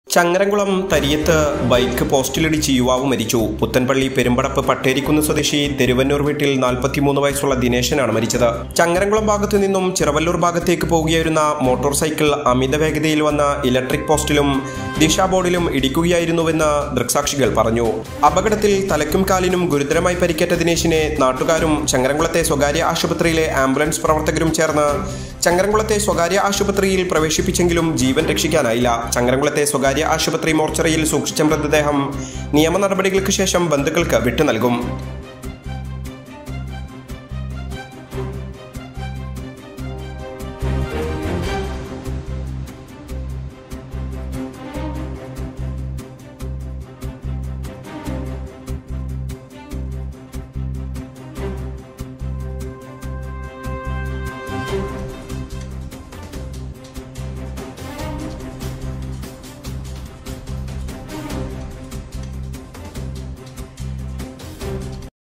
Changaramkulam തരിയത്ത് bike പോസ്റ്റിലിടിച്ച് യുവാവ് മരിച്ചു പുത്തൻപള്ളി പെരുമ്പടപ്പ് പട്ടേരിക്കുന്ന് സ്വദേശി തെരുവന്നൂർ വീട്ടിൽ നാൽപ്പത്തിമൂന്ന് വയസ്സുള്ള ദിനേശനാണ് മരിച്ചത് ചങ്ങരംകുളം ഭാഗത്തു നിന്നും ചിറവല്ലൂർ ഭാഗത്തേക്ക് പോകുകയായിരുന്ന മോട്ടോർ സൈക്കിൾ അമിത വേഗതയിൽ വന്ന ഇലക്ട്രിക് പോസ്റ്റിലും ദിശാ ബോർഡിലും ഇടിക്കുകയായിരുന്നുവെന്ന് ദൃക്സാക്ഷികൾ പറഞ്ഞു അപകടത്തിൽ തലയ്ക്കും കാലിനും ഗുരുതരമായി പരിക്കേറ്റ ദിനേശിനെ നാട്ടുകാരും ചങ്ങരംകുളത്തെ സ്വകാര്യ ആശുപത്രിയിലെ ആംബുലൻസ് പ്രവർത്തകരും ചേർന്ന് ചങ്ങരംകുളത്തെ സ്വകാര്യ ആശുപത്രിയിൽ പ്രവേശിപ്പിച്ചെങ്കിലും ജീവൻ രക്ഷിക്കാനായില്ല ചങ്ങരംകുളത്തെ സ്വകാര്യ ആശുപത്രി മോർച്ചറിയിൽ സൂക്ഷിച്ച മൃതദേഹം നിയമ നടപടികൾക്ക് ശേഷം ബന്ധുക്കൾക്ക് വിട്ടു നൽകും